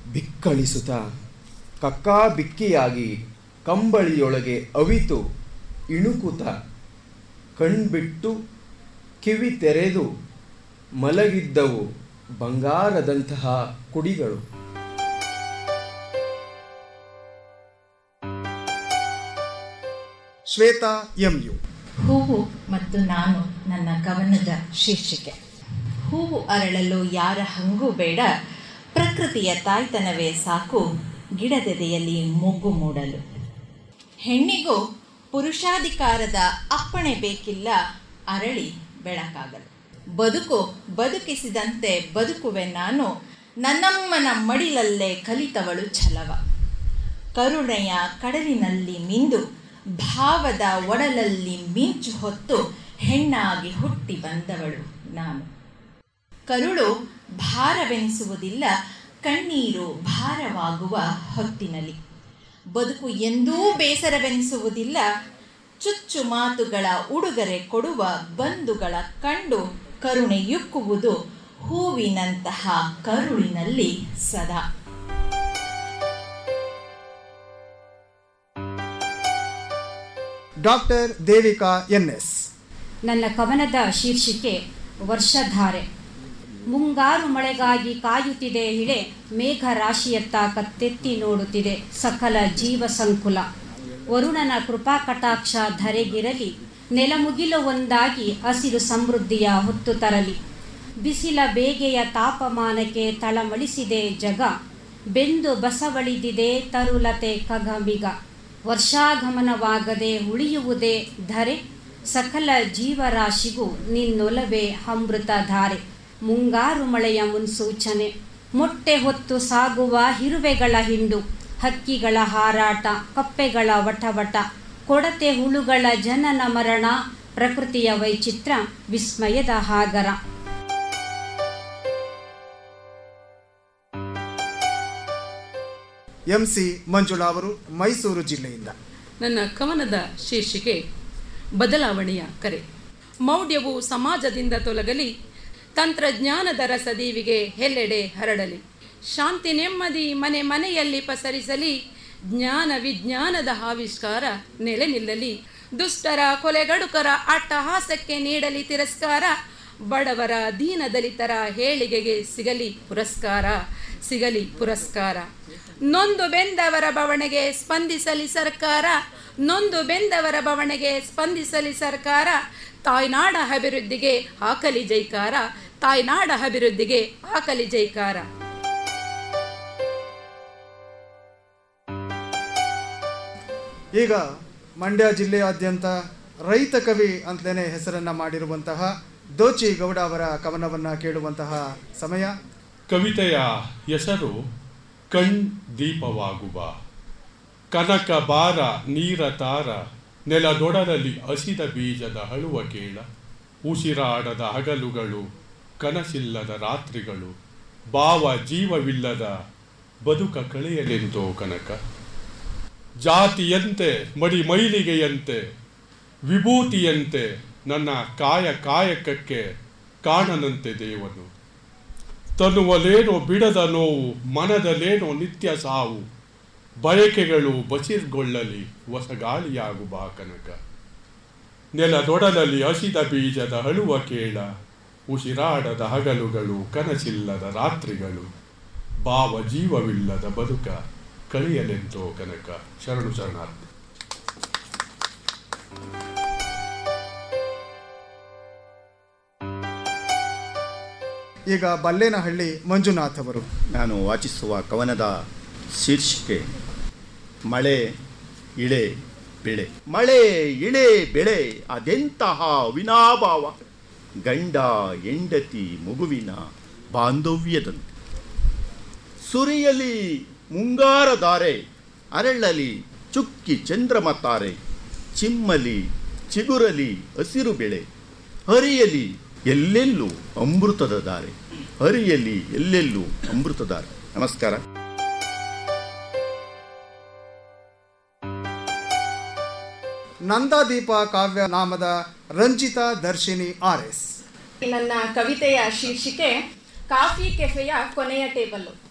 ಬಿಕ್ಕಳಿಸುತ್ತ ಕಕ್ಕಾಬಿಕ್ಕಿಯಾಗಿ ಕಂಬಳಿಯೊಳಗೆ ಅವಿತು ಇಣುಕುತ ಕಣ್ಬಿಟ್ಟು ಕಿವಿ ತೆರೆದು ಮಲಗಿದ್ದವು ಬಂಗಾರದಂತಹ ಕುಡಿಗಳು ಶ್ವೇತಾ ಎಂ ಯು ಹೂವು ಮತ್ತು ನಾನು ನನ್ನ ಕವನದ ಶೀರ್ಷಿಕೆ ಹೂವು ಅರಳಲು ಯಾರ ಹಂಗೂ ಬೇಡ ಪ್ರಕೃತಿಯ ತಾಯ್ತನವೇ ಸಾಕು ಗಿಡದೆದೆಯಲ್ಲಿ ಮೊಗ್ಗು ಮೂಡಲು ಹೆಣ್ಣಿಗೂ ಪುರುಷಾಧಿಕಾರದ ಅಪ್ಪಣೆ ಬೇಕಿಲ್ಲ ಅರಳಿ ಬೆಳಕಾಗಲು ಬದುಕು ಬದುಕಿಸಿದಂತೆ ಬದುಕುವೆ ನಾನು ನನ್ನಮ್ಮನ ಮಡಿಲಲ್ಲೇ ಕಲಿತವಳು ಛಲವ ಕರುಣೆಯ ಕಡಲಿನಲ್ಲಿ ಮಿಂದು ಭಾವದ ಒಡಲಲ್ಲಿ ಮಿಂಚು ಹೊತ್ತು ಹೆಣ್ಣಾಗಿ ಹುಟ್ಟಿ ಬಂದವಳು ನಾನು ಕರುಳು ಭಾರವೆನಿಸುವುದಿಲ್ಲ ಕಣ್ಣೀರು ಭಾರವಾಗುವ ಹೊತ್ತಿನಲ್ಲಿ ಬದುಕು ಎಂದೂ ಬೇಸರವೆನಿಸುವುದಿಲ್ಲ ಚುಚ್ಚು ಮಾತುಗಳ ಉಡುಗೊರೆ ಕೊಡುವ ಬಂಧುಗಳ ಕಂಡು ಕರುಣೆಯುಕ್ಕುವುದು ಹೂವಿನಂತಹ ಕರುಳಿನಲ್ಲಿ ಸದಾ ಡಾಕ್ಟರ್ ದೇವಿಕಾ ಎನ್ ಎಸ್ ನನ್ನ ಕವನದ ಶೀರ್ಷಿಕೆ ವರ್ಷಧಾರೆ ಮುಂಗಾರು ಮಳೆಗಾಗಿ ಕಾಯುತ್ತಿದೆ ಇಳೆ ಮೇಘ ರಾಶಿಯತ್ತ ಕತ್ತೆತ್ತಿ ನೋಡುತ್ತಿದೆ ಸಕಲ ಜೀವ ಸಂಕುಲ ವರುಣನ ಕೃಪಾ ಕಟಾಕ್ಷ ಧರೆಗಿರಲಿ ನೆಲಮುಗಿಲು ಒಂದಾಗಿ ಹಸಿರು ಸಮೃದ್ಧಿಯ ಹೊತ್ತು ತರಲಿ ಬಿಸಿಲ ಬೇಗೆಯ ತಾಪಮಾನಕ್ಕೆ ತಳಮಳಿಸಿದೆ ಜಗ ಬೆಂದು ಬಸವಳಿದಿದೆ ತರುಲತೆ ಕಗಮಿಗ ವರ್ಷಾಗಮನವಾಗದೆ ಉಳಿಯುವುದೇ ಧರೆ ಸಕಲ ಜೀವರಾಶಿಗೂ ನಿನ್ನೊಲವೇ ಅಮೃತ ಧಾರೆ ಮುಂಗಾರು ಮಳೆಯ ಮುನ್ಸೂಚನೆ ಮೊಟ್ಟೆ ಹೊತ್ತು ಸಾಗುವ ಹಿರುವೆಗಳ ಹಿಂಡು ಹಕ್ಕಿಗಳ ಹಾರಾಟ ಕಪ್ಪೆಗಳ ವಟವಟ ಕೊಡತೆ ಹುಳುಗಳ ಜನನ ಮರಣ ಪ್ರಕೃತಿಯ ವೈಚಿತ್ರ ವಿಸ್ಮಯದ ಹಾಗರ ಎಂ ಸಿ ಮಂಜುಳಾ ಅವರು ಮೈಸೂರು ಜಿಲ್ಲೆಯಿಂದ ನನ್ನ ಕವನದ ಶೀರ್ಷಿಕೆ ಬದಲಾವಣೆಯ ಕರೆ ಮೌಢ್ಯವು ಸಮಾಜದಿಂದ ತೊಲಗಲಿ ತಂತ್ರಜ್ಞಾನದ ರಸದೀವಿಗೆ ಎಲ್ಲೆಡೆ ಹರಡಲಿ ಶಾಂತಿ ನೆಮ್ಮದಿ ಮನೆ ಮನೆಯಲ್ಲಿ ಪಸರಿಸಲಿ ಜ್ಞಾನ ವಿಜ್ಞಾನದ ಆವಿಷ್ಕಾರ ನೆಲೆ ನಿಲ್ಲಲಿ ದುಷ್ಟರ ಕೊಲೆಗಡುಕರ ಅಟ್ಟಹಾಸಕ್ಕೆ ನೀಡಲಿ ತಿರಸ್ಕಾರ ಬಡವರ ದೀನ ದಲಿತರ ಏಳಿಗೆಗೆ ಸಿಗಲಿ ಪುರಸ್ಕಾರ ಸಿಗಲಿ ಪುರಸ್ಕಾರ ನೊಂದು ಬೆಂದವರ ಬವಣೆಗೆ ಸ್ಪಂದಿಸಲಿ ಸರ್ಕಾರ ನೊಂದು ಬೆಂದವರ ಬವಣೆಗೆ ಸ್ಪಂದಿಸಲಿ ಸರ್ಕಾರ ತಾಯ್ನಾಡ ಅಭಿವೃದ್ಧಿಗೆ ಹಾಕಲಿ ಜೈಕಾರ ತಾಯ್ನಾಡ ಅಭಿವೃದ್ಧಿಗೆ ಹಾಕಲಿ ಜೈಕಾರ ಈಗ ಮಂಡ್ಯ ಜಿಲ್ಲೆಯಾದ್ಯಂತ ರೈತ ಕವಿ ಅಂತಲೇ ಹೆಸರನ್ನ ಮಾಡಿರುವಂತಹ ದೋಚಿ ಗೌಡ ಅವರ ಕವನವನ್ನ ಕೇಳುವಂತಹ ಸಮಯ ಕವಿತೆಯ ಹೆಸರು ಕಣ್ ದೀಪವಾಗುವ ಕನಕ ಬಾರ ನೀರ ತಾರ ನೆಲದೊಡಲಲ್ಲಿ ಹಸಿದ ಬೀಜದ ಹಳುವ ಕೇಳ ಉಸಿರಾಡದ ಹಗಲುಗಳು ಕನಸಿಲ್ಲದ ರಾತ್ರಿಗಳು ಭಾವ ಜೀವವಿಲ್ಲದ ಬದುಕ ಕಳೆಯಲೆಂದೋ ಕನಕ ಜಾತಿಯಂತೆ ಮಡಿ ಮೈಲಿಗೆಯಂತೆ ವಿಭೂತಿಯಂತೆ ನನ್ನ ಕಾಯ ಕಾಯಕಕ್ಕೆ ಕಾಣನಂತೆ ದೇವನು ತನ್ನುವಲೇನೋ ಬಿಡದ ನೋವು ಮನದಲ್ಲೇನೋ ನಿತ್ಯ ಸಾವು ಬಯಕೆಗಳು ಬಸಿರ್ಗೊಳ್ಳಲಿ ಹೊಸಗಾಳಿಯಾಗು ಬಾ ಕನಕ ನೆಲದೊಡಲಲ್ಲಿ ಹಸಿದ ಬೀಜದ ಹಳುವ ಕೇಳ ಉಸಿರಾಡದ ಹಗಲುಗಳು ಕನಸಿಲ್ಲದ ರಾತ್ರಿಗಳು ಭಾವ ಜೀವವಿಲ್ಲದ ಬದುಕ ಕಳೆಯಲೆಂತೋ ಕನಕ ಶರಣು ಶರಣಾರ್ಥಿ ಈಗ ಬಲ್ಲೇನಹಳ್ಳಿ ಮಂಜುನಾಥ್ ಅವರು ನಾನು ವಾಚಿಸುವ ಕವನದ ಶೀರ್ಷಿಕೆ ಮಳೆ ಇಳೆ ಬೆಳೆ ಮಳೆ ಇಳೆ ಬೆಳೆ ಅದೆಂತಹ ಅವಿನಾಭಾವ ಗಂಡ ಹೆಂಡತಿ ಮಗುವಿನ ಬಾಂಧವ್ಯದಂತೆ ಸುರಿಯಲಿ ಮುಂಗಾರ ಧಾರೆ ಅರಳಲಿ ಚುಕ್ಕಿ ಚಂದ್ರಮ ತಾರೆ ಚಿಮ್ಮಲಿ ಚಿಗುರಲಿ ಹಸಿರು ಬೆಳೆ ಹರಿಯಲಿ ಎಲ್ಲೆಲ್ಲೂ ಅಮೃತದ ದಾರೆ ಹರಿಯಲಿ ಎಲ್ಲೆಲ್ಲೂ ಅಮೃತದ ದಾರೆ ನಮಸ್ಕಾರ ನಂದಾದೀಪ ಕಾವ್ಯ ನಾಮದ ರಂಜಿತಾ ದರ್ಶಿನಿ ಆರ್ ಎಸ್ ನನ್ನ ಕವಿತೆಯ ಶೀರ್ಷಿಕೆ ಕಾಫಿ ಕೆಫೆಯ ಕೊನೆಯ ಟೇಬಲ್ಲು